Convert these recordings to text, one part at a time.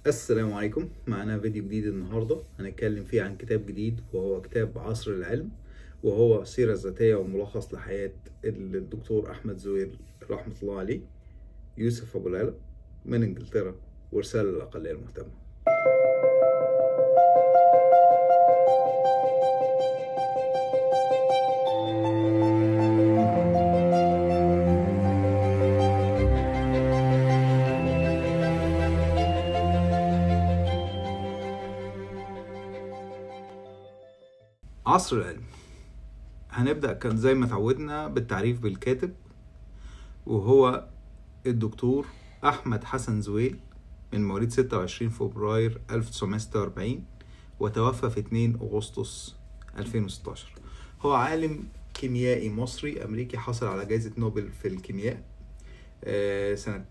السلام عليكم معنا فيديو جديد النهارده هنتكلم فيه عن كتاب جديد وهو كتاب عصر العلم وهو سيرة ذاتية وملخص لحياة الدكتور أحمد زويل رحمة الله عليه يوسف أبو العلا من إنجلترا ورسالة للأقلية المهتمة عصر العلم هنبدأ كان زي ما تعودنا بالتعريف بالكاتب وهو الدكتور أحمد حسن زويل من مواليد 26 فبراير 1946 وتوفى في 2 أغسطس 2016 هو عالم كيميائي مصري أمريكي حصل على جائزة نوبل في الكيمياء آه، سنة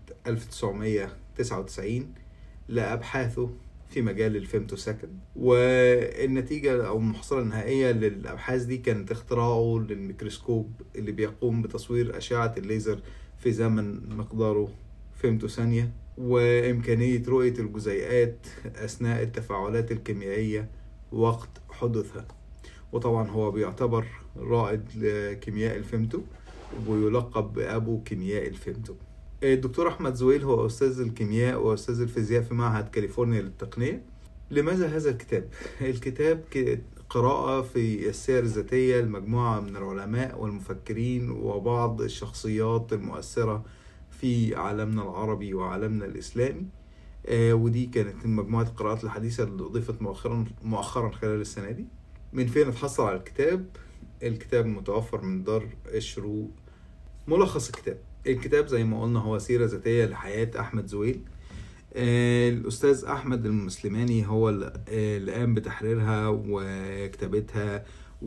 1999 لأبحاثه في مجال الفيمتو سكند والنتيجة أو المحصلة النهائية للأبحاث دي كانت اختراعه للميكروسكوب اللي بيقوم بتصوير أشعة الليزر في زمن مقداره فيمتو ثانية وإمكانية رؤية الجزيئات أثناء التفاعلات الكيميائية وقت حدوثها وطبعا هو بيعتبر رائد لكيمياء الفيمتو ويلقب بأبو كيمياء الفيمتو الدكتور أحمد زويل هو أستاذ الكيمياء وأستاذ الفيزياء في معهد كاليفورنيا للتقنية لماذا هذا الكتاب؟ الكتاب قراءة في السير الذاتية لمجموعة من العلماء والمفكرين وبعض الشخصيات المؤثرة في عالمنا العربي وعالمنا الإسلامي آه ودي كانت مجموعة القراءات الحديثة اللي أضيفت مؤخرا مؤخرا خلال السنة دي من فين اتحصل على الكتاب؟ الكتاب متوفر من دار الشروق ملخص الكتاب الكتاب زي ما قلنا هو سيرة ذاتية لحياة أحمد زويل آه الأستاذ أحمد المسلماني هو اللي قام بتحريرها وكتابتها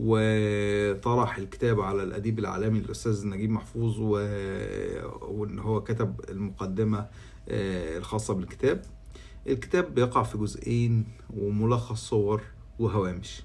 وطرح الكتاب على الأديب العالمي الأستاذ نجيب محفوظ و... وإن هو كتب المقدمة آه الخاصة بالكتاب الكتاب بيقع في جزئين وملخص صور وهوامش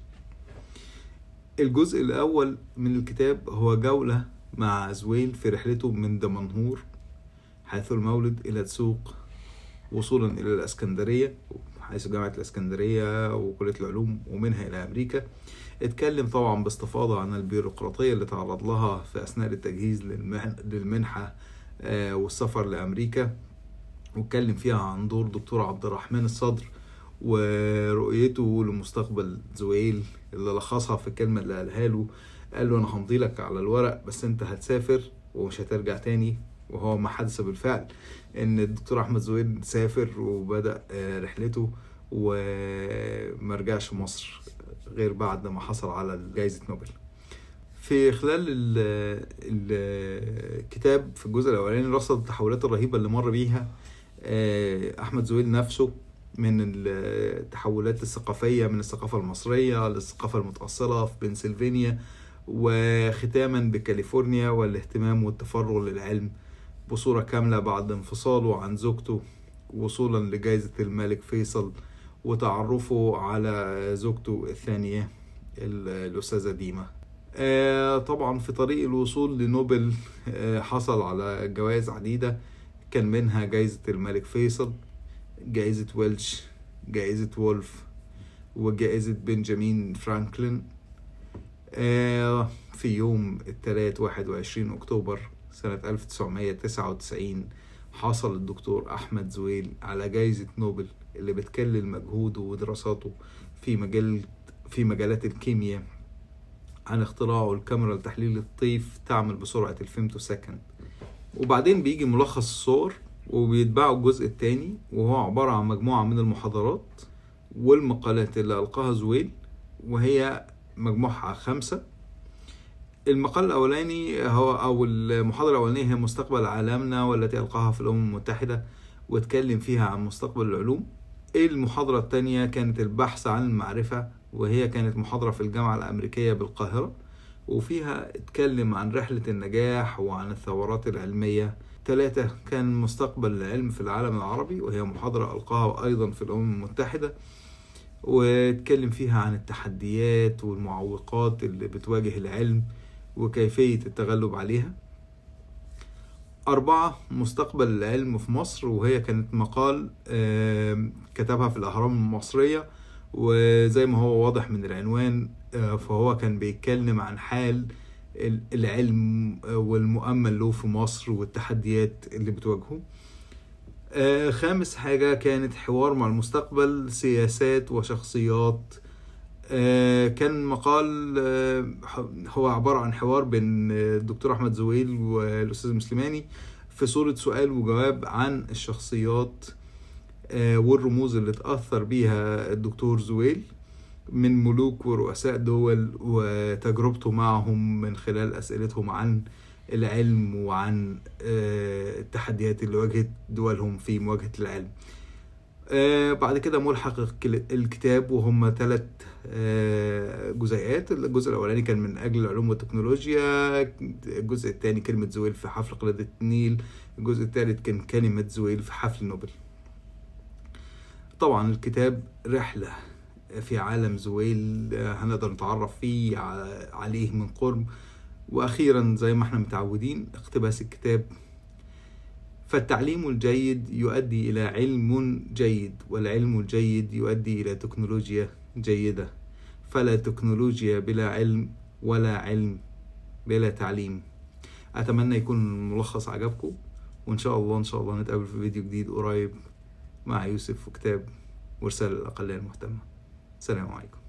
الجزء الأول من الكتاب هو جولة مع زويل في رحلته من دمنهور حيث المولد إلى تسوق وصولا إلى الإسكندرية حيث جامعة الإسكندرية وكلية العلوم ومنها إلى أمريكا اتكلم طبعا باستفاضة عن البيروقراطية اللي تعرض لها في أثناء التجهيز للمنحة والسفر لأمريكا واتكلم فيها عن دور دكتور عبد الرحمن الصدر ورؤيته لمستقبل زويل اللي لخصها في الكلمة اللي قالها له قال له انا همضي لك على الورق بس انت هتسافر ومش هترجع تاني وهو ما حدث بالفعل ان الدكتور احمد زويل سافر وبدا رحلته وما رجعش مصر غير بعد ما حصل على جائزة نوبل في خلال الكتاب في الجزء الاولاني رصد التحولات الرهيبة اللي مر بيها احمد زويل نفسه من التحولات الثقافية من الثقافة المصرية للثقافة المتأصلة في بنسلفانيا وختاما بكاليفورنيا والاهتمام والتفرغ للعلم بصورة كاملة بعد انفصاله عن زوجته وصولا لجائزة الملك فيصل وتعرفه على زوجته الثانية الأستاذة ديما طبعا في طريق الوصول لنوبل حصل على جوائز عديدة كان منها جائزة الملك فيصل جائزة ويلش جائزة وولف وجائزة بنجامين فرانكلين في يوم الثلاث واحد وعشرين أكتوبر سنة ألف تسعمية تسعة وتسعين حصل الدكتور أحمد زويل على جائزة نوبل اللي بتكلل مجهوده ودراساته في مجال في مجالات الكيمياء عن اختراعه الكاميرا لتحليل الطيف تعمل بسرعة الفيمتو سكند وبعدين بيجي ملخص الصور وبيتباعوا الجزء الثاني وهو عبارة عن مجموعة من المحاضرات والمقالات اللي ألقاها زويل وهي مجموعها خمسة المقال الأولاني هو أو المحاضرة الأولانية هي مستقبل عالمنا والتي ألقاها في الأمم المتحدة واتكلم فيها عن مستقبل العلوم المحاضرة الثانية كانت البحث عن المعرفة وهي كانت محاضرة في الجامعة الأمريكية بالقاهرة وفيها اتكلم عن رحلة النجاح وعن الثورات العلمية ثلاثة كان مستقبل العلم في العالم العربي وهي محاضرة ألقاها أيضا في الأمم المتحدة واتكلم فيها عن التحديات والمعوقات اللي بتواجه العلم وكيفية التغلب عليها أربعة مستقبل العلم في مصر وهي كانت مقال كتبها في الأهرام المصرية وزي ما هو واضح من العنوان آه، فهو كان بيتكلم عن حال ال- العلم والمؤمل له في مصر والتحديات اللي بتواجهه آه، خامس حاجة كانت حوار مع المستقبل سياسات وشخصيات آه، كان مقال آه، هو عبارة عن حوار بين آه، الدكتور أحمد زويل والأستاذ مسلماني في صورة سؤال وجواب عن الشخصيات آه، والرموز اللي اتأثر بيها الدكتور زويل من ملوك ورؤساء دول وتجربته معهم من خلال أسئلتهم عن العلم وعن آه، التحديات اللي واجهت دولهم في مواجهة العلم آه، بعد كده ملحق الكل- الكتاب وهم ثلاث جزيئات الجزء الأولاني كان من أجل العلوم والتكنولوجيا الجزء الثاني كلمة زويل في حفل قلادة النيل الجزء الثالث كان كلمة زويل في حفل نوبل طبعا الكتاب رحلة في عالم زويل آه، هنقدر نتعرف فيه ع- عليه من قرب وأخيرا زي ما احنا متعودين اقتباس الكتاب فالتعليم الجيد يؤدي إلى علم جيد والعلم الجيد يؤدي إلى تكنولوجيا جيدة فلا تكنولوجيا بلا علم ولا علم بلا تعليم أتمنى يكون الملخص عجبكم وإن شاء الله إن شاء الله نتقابل في فيديو جديد قريب مع يوسف وكتاب ورسالة الأقلية المهتمة السلام عليكم